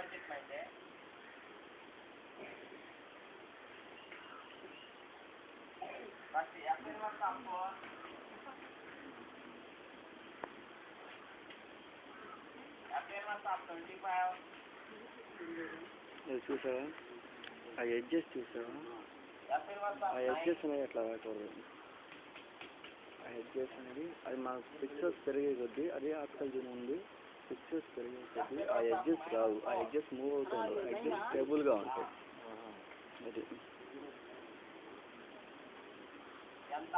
చెప్పండి first F inverse of F inverse of twenty five అది చూసావా ఆ ఎడ్జెస్ చూసావా ఎఫ్ ఇన్వర్స్ ఆ ఆఫ్ ఎడ్జెస్ అనేది అట్లా రాకూడదు ఆ ఎడ్జెస్ అనేది అది మన పిక్చర్స్ పెరిగే కొద్దీ అదే ఆర్టికల్ దీని ఉంది పిక్చర్స్ పెరిగే కొద్దీ ఆ ఎడ్జెస్ రావు ఆ ఎడ్జెస్ మూవ్ అవుతాయి ఆ ఎడ్జెస్ స్టేబుల్గా ఉంటాయి అది ఎంత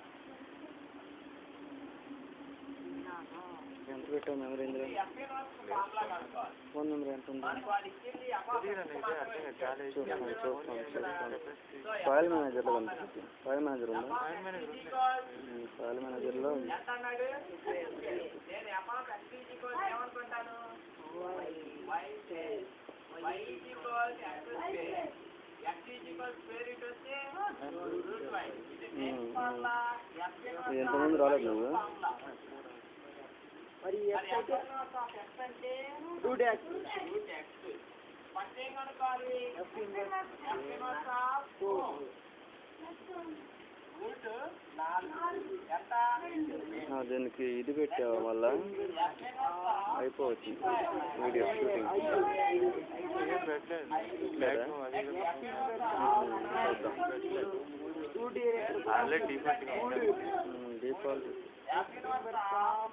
ఎంత పెట్టావు మెమరీ ఇందులో ఎఫ్ ఇన్వర్స్ ఫార్ములా కనుక్కోవాలి ఫోన్ నెంబర్ ఎంత ఉంది మనకు వాళ్ళు ఇచ్చింది ఎఫ్ ఆఫ్ ఎక్స్ మాత్రమే ఇచ్చాడు. చూస్తాను చూస్తాను చూస్తాను ఫైల్ మేనేజర్లో కనిపిస్తుంది ఫైల్ మేనేజర్ ఉందా ఉమ్, ఫైల్ మేనేజర్లో ఎంత అన్నాడు నేను F of X is equal ఏమనుకుంటాను Y Y is equal X square X is equal square root వస్తే రూట్ వై ఇది దేని ఉమ్, ఫార్ములా ఎఫ్ ఇది ఎంతమంది రాలేదు నువ్వు మరి ఎఫ్ ఇన్వర్స్ ఆఫ్ ఎక్స్ అంటే root X root X first ఏం కనుక్కోవాలి ఎఫ్ ఇన్వర్స్ ఆఫ్ రూట్ నాలుగు ఎంత ఆ, దీనికి ఇది పెట్టావా మళ్ళా ఎఫ్ ఇన్వర్స్ ఆఫ్ అయిపోవచ్చు వీడియో షూటింగ్ లేదా చూద్దాం root default default F inverse of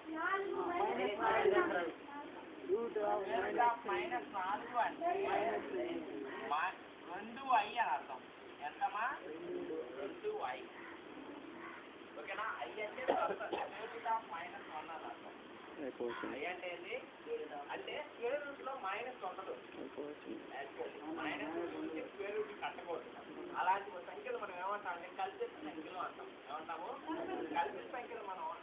root root of minus నాలుగు అంటే మా- రెండు ఐ అని అర్థం ఎంతమా రెండు ఐ ఓకేనా ఐ అంటే రూట్ ఆఫ్ మైనస్ వన్ అని అర్థం అయిపోవచ్చు ఐ అంటే ఏంటి అంటే స్క్వేర్ రూట్ లో మైనస్ ఉండదు అయిపోవచ్చు మైనస్ నుంచి స్క్వేర్ రూట్ కట్టకూడదు అలాంటి ఒక సంఖ్యలు మనం ఏమంటాం అంటే కల్పిత సంఖ్యలు అంటాం ఏమంటాము కల్పిత సంఖ్యలు మనం